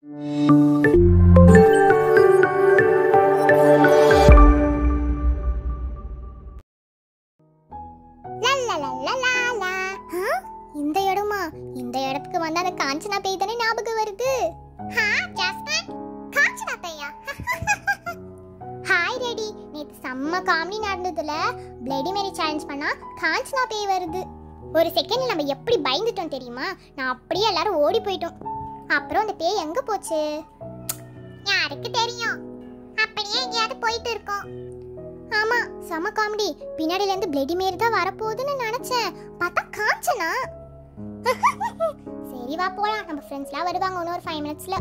லல்லலல்லலாலா. ஆ, இந்த இடமா இந்த இடத்துக்கு வந்து அந்த காஞ்சனா பேய் தானே ஞாபகம் வருது ஹா ஜாஸ்மின் காஞ்சனா பேயா ஹாய் ரெடி நேத்து செம்ம காமெடி நடந்ததுல பிளடி மேரி சேலஞ்ச் பண்ணா காஞ்சனா பேய் வருது ஒரு செகண்ட்ல நம்ம எப்படி பயந்துட்டோம் தெரியுமா நான் அப்படியே எல்லாரும் ஓடி போயிட்டோம் அப்புறம் அந்த பேய் எங்க போச்சு யாருக்கு தெரியும் அப்படியே எங்கேயாவது போயிட்டு இருக்கோம் ஆமா செம காமெடி பின்னாடில இருந்து பிளடி மேரி தான் வரப்போகுதுன்னு நினைச்சேன் பார்த்தா காஞ்சனா சரி வா போலாம் நம்ம ஃப்ரெண்ட்ஸ்லாம் வருவாங்க இன்னும் ஒரு ஃபைவ் மினிட்ஸ்ல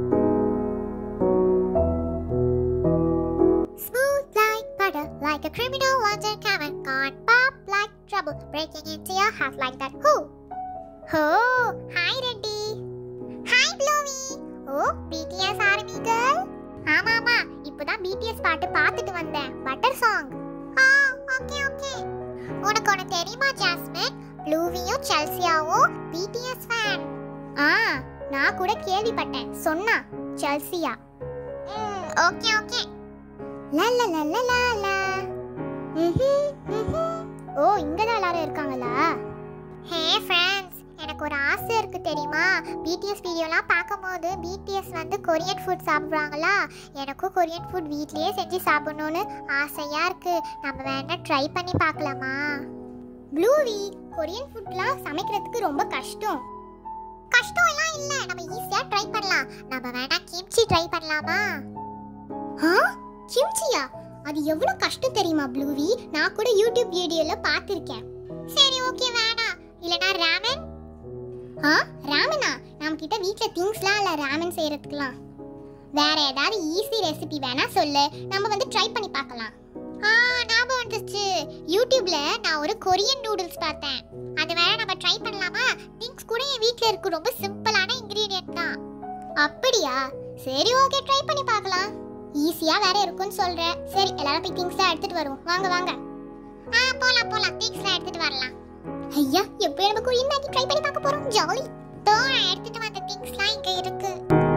Smooth like butter, like a criminal undercover, gone pop like trouble, breaking into your house like that. Who? Oh, hi Reddy. Hi Bluey. Oh, BTS Army girl. ஆமா ஆமா இப்பதான் பிடிஎஸ் பாட்டு பார்த்துட்டு வந்தேன் பட்டர் சாங் ஆ okay okay உனக்கு ஒன்று தெரியுமா ஜாஸ்மின் ப்ளூவியும் செல்சியாவும் பிடிஎஸ் ஃபேன் ஆ நான் கூட கேள்விப்பட்டேன் சொன்னா செல்சியா ம் ஓகே ஓகே லா லா லா லா லா லா ம்ஹும், ம்ஹும். ஓ இங்க தான் எல்லாரும் இருக்காங்களா ஹே ஃப்ரெண்ட்ஸ் எனக்கு ஒரு ஆசை இருக்கு தெரியுமா பிடிஎஸ் வீடியோலாம் பார்க்கும்போது பிடிஎஸ் வந்து கொரியன் ஃபுட் சாப்பிட்றாங்களா எனக்கும் கொரியன் ஃபுட் வீட்லயே செஞ்சு சாப்பிடணும்னு ஆசையா இருக்கு நம்ம வேணா ட்ரை பண்ணி பார்க்கலாமா ப்ளூவி கொரியன் ஃபுட்லாம் சமைக்கிறதுக்கு ரொம்ப கஷ்டம் கஷ்டம் எல்லாம் இல்ல நம்ம ஈஸியா ட்ரை பண்ணலாம் நம்ம வேணா கிம்ச்சி ட்ரை பண்ணலாமா ஆ கிம்ச்சியா அது எவ்வளவு கஷ்டம் தெரியுமா ப்ளூவி நான் கூட யூடியூப் வீடியோல பார்த்திருக்கேன் சரி ஓகே வேணாம் இல்லனா ராமன் ஆ ராமனா நம்ம கிட்ட வீட்ல திங்ஸ்லாம் இல்ல ராமன் செய்யறதுக்குலாம் வேற ஏதாவது ஈஸி ரெசிபி வேணா சொல்லு நம்ம வந்து ட்ரை பண்ணி பார்க்கலாம் ஆ ஞாபகம் வந்துச்சு யூடியூப்ல நான் ஒரு கொரியன் நூடுல்ஸ் பார்த்தேன் அது வேற நம்ம ட்ரை பண்ணலாமா திங்ஸ் கூட என் வீட்ல இருக்கு ரொம்ப சிம்பிளான இன்கிரிடியன்ட் தான் அப்படியா சரி ஓகே ட்ரை பண்ணி பார்க்கலாம் ஈஸியா வேற இருக்கும்னு சொல்ற சரி எல்லாரும் போய் திங்ஸ்லாம் எடுத்துட்டு வருவோம் வாங்க வாங்க ஆ போலாம் போலாம் திங்ஸ்லாம் எடுத்துட்டு வரலாம் ஐயா எப்போ நம்ம கொரியன் மேகி ட்ரை பண்ணி பார்க்க போறோம் ஜாலி தோ நான் எடுத்துட்டு வந்த திங்ஸ்லாம் இங்க இருக்கு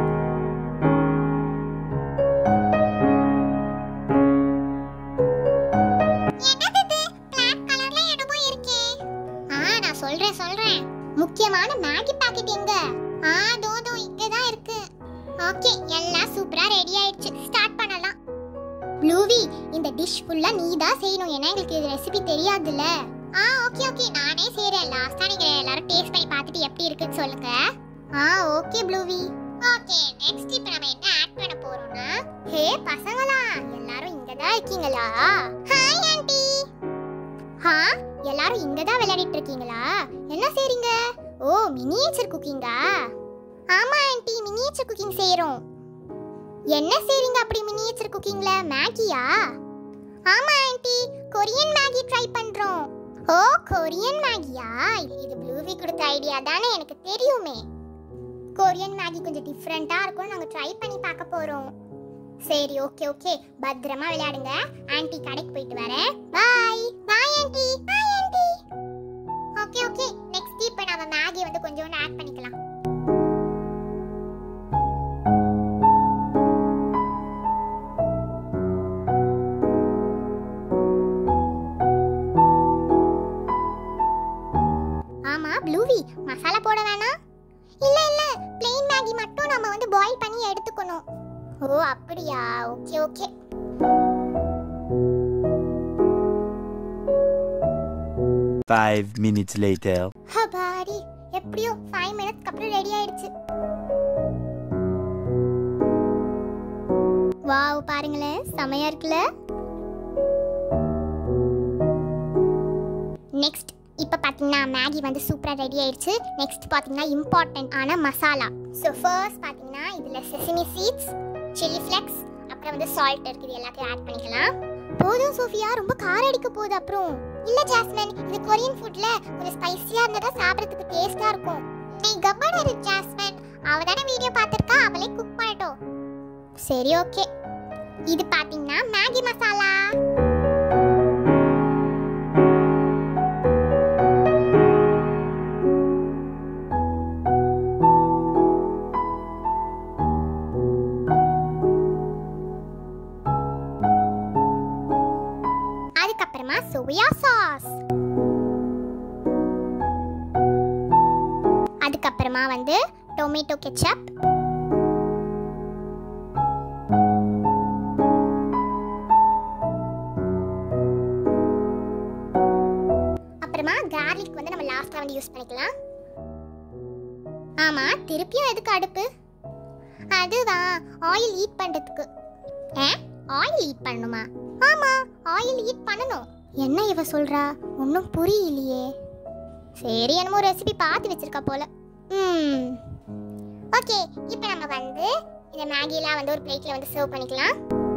என்னது இது பிளாக் கலர்ல என்னமோ இருக்கே ஆ நான் சொல்றேன் சொல்றேன் முக்கியமான மேகி பாக்கெட் எங்க ஆ தோ தோ இங்க தான் இருக்கு ஓகே எல்லாம் சூப்பரா ரெடி ஆயிடுச்சு ஸ்டார்ட் பண்ணலாம் ப்ளூவி இந்த டிஷ் ஃபுல்லா நீ தான் செய்யணும் ஏன்னா எங்களுக்கு இது ரெசிபி தெரியாதுல்ல ஆ ஓகே ஓகே நானே செய்றேன் லாஸ்டா நீங்க எல்லாரும் டேஸ்ட் பண்ணி பார்த்துட்டு எப்படி இருக்குன்னு சொல்லுங்க ஆ ஓகே ப்ளூவி ஓகே நெக்ஸ்ட் இப்போ நம்ம என்ன ஆட் பண்ண போறோம்னா ஹே பசங்களா எல்லாரும் இங்க தான் இருக்கீங்களா ஹாய் ஆண்டி ஹா எல்லாரும் இங்க தான் விளையாடிட்டு இருக்கீங்களா என்ன செய்றீங்க ஓ மினியேச்சர் குக்கிங்கா ஆமா ஆண்டி மினியேச்சர் குக்கிங் செய்றோம் என்ன செய்றீங்க அப்படி மினியேச்சர் குக்கிங்ல மேகியா ஆமா ஆண்டி கொரியன் மேகி ட்ரை பண்றோம் ஓ கொரியன் மேகியா இது ப்ளூவி கொடுத்த ஐடியா தானே எனக்கு தெரியுமே கொரியன் மேகி கொஞ்சம் டிஃப்ரெண்டா இருக்கும் நாங்க ட்ரை பண்ணி பார்க்க போறோம் சரி ஓகே ஓகே பத்திரமா விளையாடுங்க ஆன்ட்டி கடைக்கு போயிட்டு வரேன் bye bye aunty bye aunty okay okay next இப்போ நம்ம மேகி வந்து கொஞ்சோண்டு ஆட் பண்ணிக்கலாம் ஆமா ப்ளூவி மசாலா போட வேணாம் இல்ல இல்ல plain மேகி மட்டும் நம்ம வந்து பாயில் பண்ணி எடுத்துக்கணும் ஓ அப்படியா okay okay Five minutes later. ஹபாடி எப்படியோ ஃபைவ் மினிட்ஸ்க்கு அப்புறம் ரெடி ஆயிடுச்சு வாவ் பாருங்களேன் செமையா இருக்குல்ல நெக்ஸ்ட் இப்போ பார்த்தீங்கன்னா மேகி வந்து சூப்பராக ரெடி ஆயிடுச்சு நெக்ஸ்ட் பார்த்தீங்கன்னா இம்பார்ட்டன்ட் ஆன மசாலா ஸோ ஃபர்ஸ்ட் பார்த்தீங்கன்னா இதில் செசமி சீட்ஸ் சில்லி ஃப்ளெக்ஸ் அப்புறம் வந்து சால்ட் இருக்குது எல்லாத்தையும் ஆட் பண்ணிக்கலாம் போதும் சோஃபியா ரொம்ப காரம் அடிக்க போகுது அப்புறம் இல்ல ஜாஸ்மின் இது கொரியன் ஃபுட்ல கொஞ்சம் ஸ்பைசியா இருந்தா தான் சாப்பிடுறதுக்கு டேஸ்டா இருக்கும் நீ கம்மான இரு ஜாஸ்மின் அவ தானே வீடியோ பார்த்திருக்கா அவளே குக் பண்ணட்டும் சரி ஓகே இது பாத்தீங்கன்னா மேகி மசாலா அப்புறமா சோயா சாஸ் அதுக்கப்புறமா வந்து டொமேட்டோ கெச்சப் அப்புறமா கார்லிக் வந்து நம்ம லாஸ்ட்டாக வந்து யூஸ் பண்ணிக்கலாம் ஆமா திருப்பியும் எதுக்கு அடுப்பு அதுதான் ஆயில் ஹீட் பண்றதுக்கு ஏ ஆயில் ஹீட் பண்ணணுமா ஆமா ஆயில் ஹீட் பண்ணணும் என்ன இவ சொல்றா ஒன்றும் புரியலையே சரி என்னமோ ரெசிபி பார்த்து வச்சிருக்கா போல ம் ஓகே இப்போ நம்ம வந்து இந்த மேகிலாம் வந்து ஒரு பிளேட்ல வந்து சர்வ் பண்ணிக்கலாம்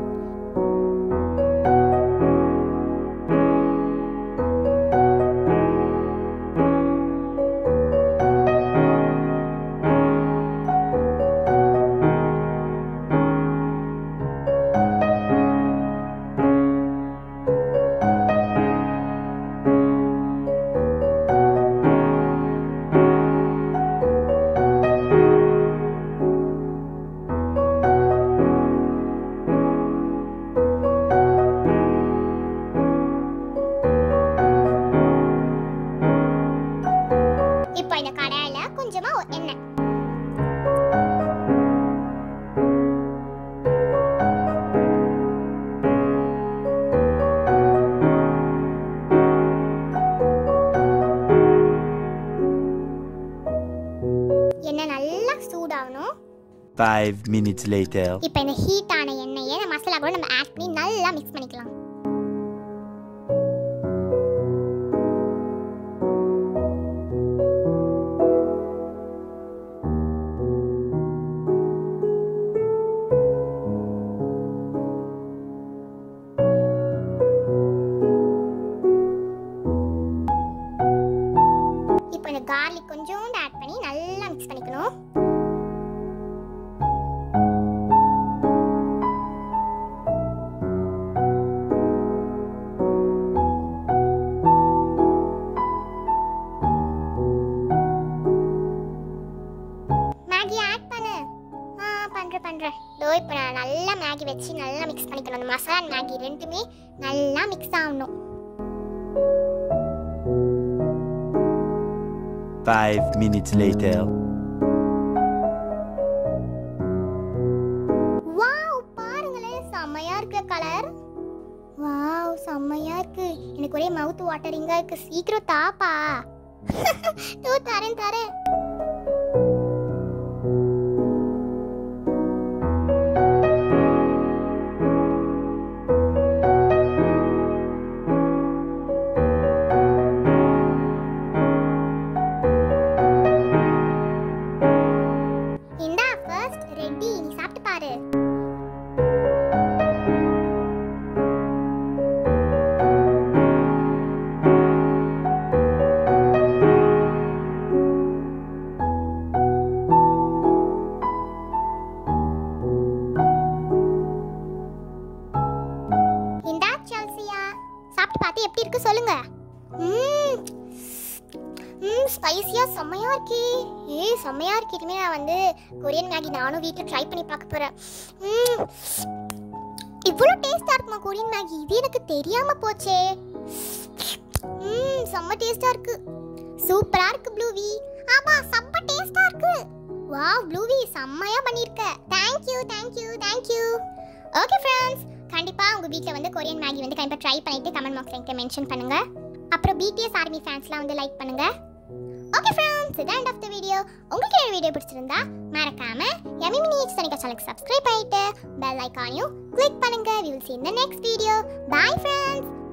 இப்போ இந்த கடாயில கொஞ்சமா எண்ணெய் எண்ணெய் நல்லா சூடாகணும் Five minutes later. இப்போ இந்த ஹீட்டான எண்ணெயை இந்த மசாலா கூட நம்ம ஆட் பண்ணி நல்லா மிக்ஸ் பண்ணிக்கலாம் இப்போ இந்த கார்லிக் கொஞ்சோண்டு ஆட் பண்ணி நல்லா மிக்ஸ் பண்ணிக்கணும் மேகி ஆட் பண்ணு ஆ பண்றேன் பண்றேன் இதோ இப்போ நான் நல்லா மேகி வச்சு நல்லா மிக்ஸ் பண்ணிக்கணும் அந்த மசாலா and மேகி ரெண்டுமே நல்லா மிக்ஸ் ஆகணும் Five minutes later. வாவ் பாருங்களேன் செம்மையா இருக்கிற கலர் வாவ் செம்மையா இருக்கு எனக்கு ஒரே மவுத் வாட்டரிங்கா இருக்கு சீக்கிரம் தாப்பா தூ தரேன் தரேன் இந்தா ஃபர்ஸ்ட் ரெடி நீ சாப்பிட்டு பாரு இந்தா செல்சியா சாப்பிட்டு பார்த்து எப்படி இருக்கு சொல்லுங்க ம் ம் ஸ்பைசியா செம்மையா இருக்கே ஏய் செம்மையா இருக்கு இனிமே நான் வந்து கொரியன் மேகி நானும் வீட்டில் ட்ரை பண்ணி பார்க்க போறேன் ம் இவ்வளோ டேஸ்டா இருக்குமா கொரியன் மேகி இது எனக்கு தெரியாம போச்சே ம் செம்ம டேஸ்டா இருக்கு சூப்பரா இருக்கு ப்ளூவி ஆமா செம்ம டேஸ்டா இருக்கு வாவ் ப்ளூவி செம்மையா பண்ணிருக்க thank you thank you thank you okay friends கண்டிப்பா உங்க வீட்ல வந்து கொரியன் மேகி வந்து கண்டிப்பா ட்ரை பண்ணிட்டு கமெண்ட் பாக்ஸ்ல எனக்கு மென்ஷன் பண்ணுங்க அப்புறம் பிடிஎஸ் ஆர்மி ஃபேன்ஸ்லாம் வந்து லைக் பண்ணுங்க ஓகே ஃப்ரெண்ட்ஸ் இது end of the வீடியோ உங்களுக்கு இந்த வீடியோ பிடிச்சிருந்தா மறக்காம எமி மினி எக்ஸ் தனிக்கா சேனலுக்கு சப்ஸ்கிரைப் பண்ணிட்டு பெல் ஐக்கானையும் கிளிக் பண்ணுங்க we will see in the next video bye friends